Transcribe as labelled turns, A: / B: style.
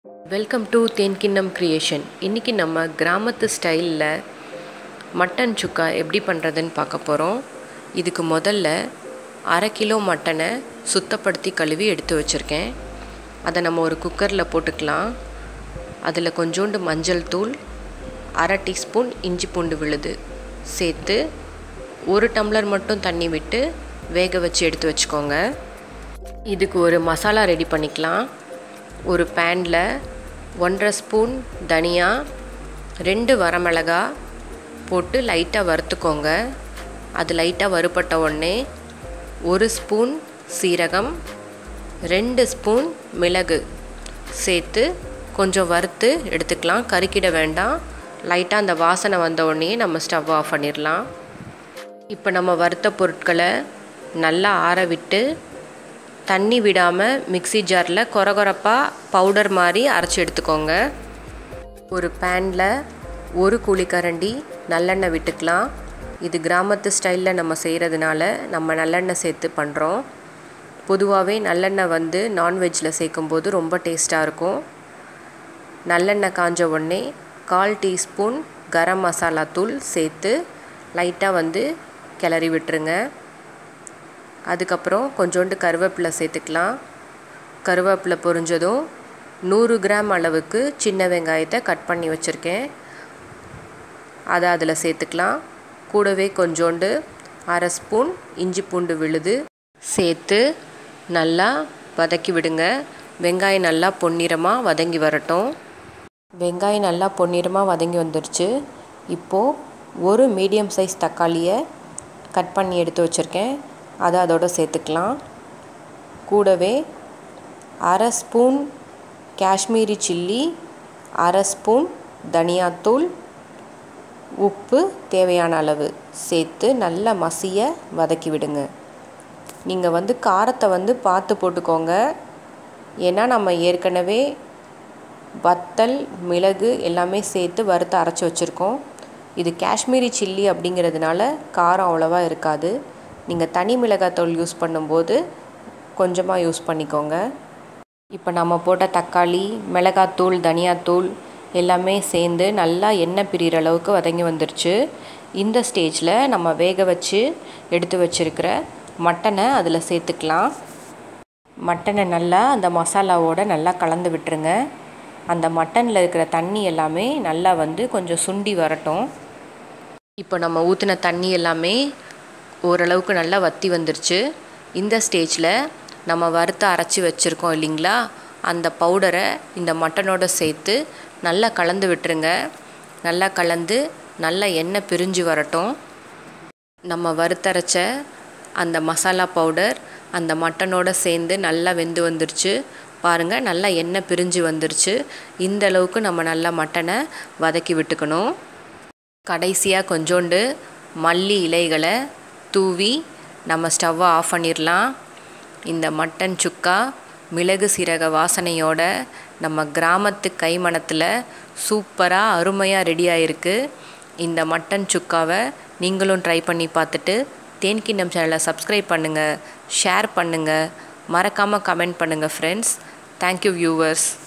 A: welcome to தேன்கிண்ணம் creation இன்றைக்கி நம்ம கிராமத்து ஸ்டைலில் மட்டன் சுக்கா எப்படி பண்ணுறதுன்னு பார்க்க போகிறோம் இதுக்கு முதல்ல அரை கிலோ மட்டனை சுத்தப்படுத்தி கழுவி எடுத்து வச்சுருக்கேன் அதை நம்ம ஒரு குக்கரில் போட்டுக்கலாம் அதில் கொஞ்சோண்டு மஞ்சள் தூள் அரை டீஸ்பூன் இஞ்சி பூண்டு விழுது சேர்த்து ஒரு டம்ளர் மட்டும் தண்ணி விட்டு வேக வச்சு எடுத்து வச்சுக்கோங்க இதுக்கு ஒரு மசாலா ரெடி பண்ணிக்கலாம் ஒரு பேனில் ஒன்றரை ஸ்பூன் தனியா ரெண்டு வரமிளகா போட்டு லைட்டாக வறுத்துக்கோங்க அது லைட்டாக வறுபட்ட உடனே ஒரு ஸ்பூன் சீரகம் ரெண்டு ஸ்பூன் மிளகு சேர்த்து கொஞ்சம் வறுத்து எடுத்துக்கலாம் கருக்கிட வேண்டாம் லைட்டாக அந்த வாசனை வந்த உடனே நம்ம ஸ்டவ் ஆஃப் பண்ணிடலாம் இப்போ நம்ம வறுத்த பொருட்களை நல்லா ஆற விட்டு தண்ணி விடாமல் மிக்சி ஜாரில் கொரகொரப்பாக பவுடர் மாதிரி அரைச்சி எடுத்துக்கோங்க ஒரு பேனில் ஒரு குழிக்கரண்டி நல்லெண்ணெய் விட்டுக்கலாம் இது கிராமத்து ஸ்டைலில் நம்ம செய்கிறதுனால நம்ம நல்லெண்ணெய் சேர்த்து பண்ணுறோம் பொதுவாகவே நல்லெண்ணெய் வந்து நான்வெஜ்ஜில் சேர்க்கும்போது ரொம்ப டேஸ்ட்டாக இருக்கும் நல்லெண்ணெய் காஞ்ச உடனே கால் டீஸ்பூன் கரம் மசாலா தூள் சேர்த்து லைட்டாக வந்து கிளறி விட்டுருங்க அதுக்கப்புறம் கொஞ்சோண்டு கருவேப்பிலை சேர்த்துக்கலாம் கருவேப்பிலை பொரிஞ்சதும் நூறு கிராம் அளவுக்கு சின்ன வெங்காயத்தை கட் பண்ணி வச்சுருக்கேன் அதை அதில் சேர்த்துக்கலாம் கூடவே கொஞ்சோண்டு அரை ஸ்பூன் இஞ்சி பூண்டு விழுது சேர்த்து நல்லா வதக்கி விடுங்க வெங்காயம் நல்லா பொன்னிறமாக வதங்கி வரட்டும் வெங்காயம் நல்லா பொன்னிறமாக வதங்கி வந்துருச்சு இப்போது ஒரு மீடியம் சைஸ் தக்காளியை கட் பண்ணி எடுத்து வச்சுருக்கேன் அதை அதோட சேர்த்துக்கலாம் கூடவே அரை ஸ்பூன் காஷ்மீரி சில்லி அரை ஸ்பூன் தனியாத்தூள் உப்பு தேவையான அளவு சேர்த்து நல்லா மசிய வதக்கி விடுங்க நீங்கள் வந்து காரத்தை வந்து பார்த்து போட்டுக்கோங்க ஏன்னா நம்ம ஏற்கனவே வத்தல் மிளகு எல்லாமே சேர்த்து வறுத்து அரைச்சி வச்சுருக்கோம் இது காஷ்மீரி சில்லி அப்படிங்கிறதுனால காரம் அவ்வளோவா இருக்காது நீங்கள் தனி மிளகாத்தூள் யூஸ் பண்ணும்போது கொஞ்சமாக யூஸ் பண்ணிக்கோங்க இப்போ நம்ம போட்ட தக்காளி மிளகாத்தூள் தனியாத்தூள் எல்லாமே சேர்ந்து நல்லா எண்ணெய் பிரிகிற அளவுக்கு வதங்கி வந்துருச்சு இந்த ஸ்டேஜில் நம்ம வேக வச்சு எடுத்து வச்சுருக்கிற மட்டனை அதில் சேர்த்துக்கலாம் மட்டனை நல்லா அந்த மசாலாவோட நல்லா கலந்து விட்டுருங்க அந்த மட்டனில் இருக்கிற தண்ணி எல்லாமே நல்லா வந்து கொஞ்சம் சுண்டி வரட்டும் இப்போ நம்ம ஊற்றின தண்ணி எல்லாமே ஓரளவுக்கு நல்லா வற்றி வந்துருச்சு இந்த ஸ்டேஜில் நம்ம வறுத்து அரைச்சி வச்சுருக்கோம் இல்லைங்களா அந்த பவுடரை இந்த மட்டனோட சேர்த்து நல்லா கலந்து விட்டுருங்க நல்லா கலந்து நல்லா எண்ணெய் பிரிஞ்சு வரட்டும் நம்ம வறுத்தரைச்ச அந்த மசாலா பவுடர் அந்த மட்டனோட சேர்ந்து நல்லா வெந்து வந்துருச்சு பாருங்கள் நல்லா எண்ணெய் பிரிஞ்சு வந்துருச்சு இந்த அளவுக்கு நம்ம நல்லா மட்டனை வதக்கி விட்டுக்கணும் கடைசியாக கொஞ்சோண்டு மல்லி இலைகளை தூவி நம்ம ஸ்டவ்வை ஆஃப் பண்ணிடலாம் இந்த மட்டன் சுக்கா மிளகு சீரக வாசனையோட நம்ம கிராமத்து கைமணத்தில் சூப்பராக அருமையாக ரெடி ஆகிருக்கு இந்த மட்டன் சுக்காவை நீங்களும் ட்ரை பண்ணி பார்த்துட்டு தேன்கிண்ணம் சேனலை சப்ஸ்கிரைப் பண்ணுங்கள் ஷேர் பண்ணுங்கள் மறக்காமல் கமெண்ட் பண்ணுங்கள் ஃப்ரெண்ட்ஸ் தேங்க்யூ வியூவர்ஸ்